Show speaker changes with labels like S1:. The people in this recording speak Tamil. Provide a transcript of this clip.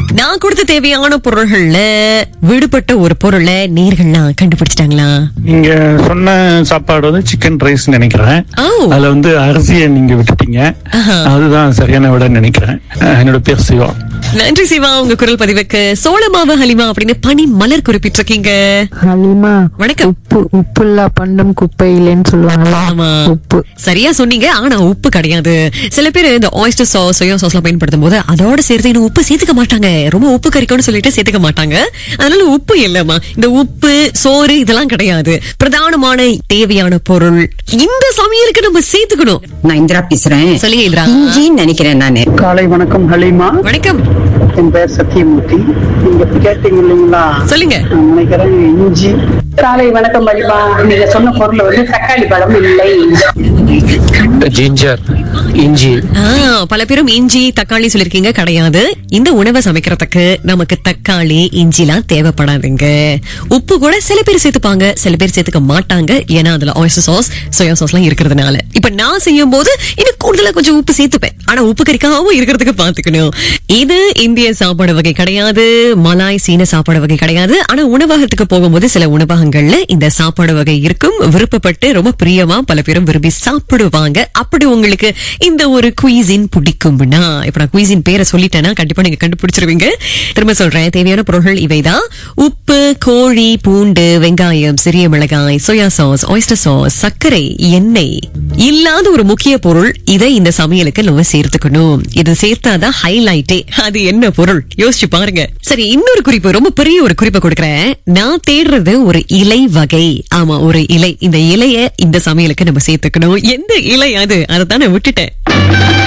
S1: நான் கொடுத்த தேவையான பொருள்கள்ல விடுபட்ட ஒரு பொருளை நேர்கள்லாம் கண்டுபிடிச்சிட்டாங்களா
S2: நீங்க சொன்ன சாப்பாடு வந்து சிக்கன் ரைஸ் நினைக்கிறேன்
S1: ஓ.
S2: அதுல வந்து அரிசியை நீங்க விட்டுட்டீங்க
S1: ஆஹா.
S2: அதுதான் சரியான விட நினைக்கிறேன் அஹ் என்னோட பேர் சிவா
S1: நன்றி சிவா உங்க குரல் பதிவுக்கு சோளமாவு ஹலிமா அப்படின்னு பனி மலர் குறிப்பிட்டிருக்கீங்க
S3: ஹலிமா
S1: வணக்கம்.
S3: உப்பு உப்புல்லா பண்டம் குப்பையிலேன்னு சொல்லுவாங்களா
S1: ஆமா
S3: உப்பு
S1: சரியா சொன்னீங்க ஆனா உப்பு கிடையாது சில பேர் இந்த ஆயிஸ்டர் சாஸ் சோயா சாஸ் எல்லாம் பயன்படுத்தும் போது அதோட சேர்த்து இன்னும் உப்பு சேர்த்துக்க மாட்டாங்க ரொம்ப உப்பு கறிக்கும்னு சொல்லிட்டு சேர்த்துக்க மாட்டாங்க அதனால உப்பு இல்லம்மா இந்த உப்பு சோறு இதெல்லாம் கிடையாது பிரதானமான தேவையான பொருள் இந்த சமையலுக்கு நம்ம சேர்த்துக்கணும்
S4: நான் இந்திரா பேசுறேன்
S1: சொல்லுங்க இந்திரா
S4: இஞ்சின்னு நினைக்கிறேன் நானு
S5: காலை வணக்கம் ஹலீமா
S1: வணக்கம்
S5: என் பெயர் சத்தியமூர்த்தி நீங்க கேட்டீங்க இல்லைங்களா
S1: சொல்லுங்க
S5: நான் நினைக்கிறேன் இஞ்சி காலை வணக்கம் ஹலீமா நீங்க சொன்ன பொருள் வந்து தக்காளி பழம் இல்லை
S6: ஜிஞ்சர் இஞ்சி
S1: ஆ, பல பேரும் இஞ்சி தக்காளி சொல்லிருக்கீங்க கிடையாது இந்த உணவை சமைக்கிறதுக்கு நமக்கு தக்காளி இஞ்சிலாம் தேவைப்படாதுங்க உப்பு கூட சில பேர் சேர்த்துப்பாங்க சில பேர் சேர்த்துக்க மாட்டாங்க ஏன்னா அதுல ஆயிஸ்டர் சாஸ் சோயா சாஸ் எல்லாம் இருக்கிறதுனால இப்ப நான் செய்யும் போது இன்னும் கூடுதலா கொஞ்சம் உப்பு சேர்த்துப்பேன் ஆனா உப்பு கறிக்காம இருக்கிறதுக்கு பாத்துக்கணும் இது இந்திய சாப்பாடு வகை கிடையாது மலாய் சீன சாப்பாடு வகை கிடையாது ஆனா உணவகத்துக்கு போகும்போது சில உணவகங்கள்ல இந்த சாப்பாடு வகை இருக்கும் விருப்பப்பட்டு ரொம்ப பிரியமா பல பேரும் விரும்பி சாப்பிடுவாங்க அப்படி உங்களுக்கு இந்த ஒரு குயிசின் பிடிக்கும்னா இப்ப நான் குயிசின் பேரை சொல்லிட்டேன்னா கண்டிப்பா நீங்க கண்டுபிடிச்சிருவீங்க திரும்ப சொல்றேன் தேவையான பொருட்கள் இவைதான் உப்பு கோழி பூண்டு வெங்காயம் சிறிய மிளகாய் சோயா சாஸ் ஆயிஸ்டர் சாஸ் சர்க்கரை எண்ணெய் இல்லாத ஒரு முக்கிய பொருள் இதை இந்த சமையலுக்கு நம்ம சேர்த்துக்கணும் இது சேர்த்தாதான் ஹைலைட்டே அது என்ன பொருள் யோசிச்சு பாருங்க சரி இன்னொரு குறிப்பு ரொம்ப பெரிய ஒரு குறிப்பை கொடுக்கறேன் நான் தேடுறது ஒரு இலை வகை ஆமா ஒரு இலை இந்த இலைய இந்த சமையலுக்கு நம்ம சேர்த்துக்கணும் எந்த இலை அது அதை தான் நான் விட்டுட்டேன்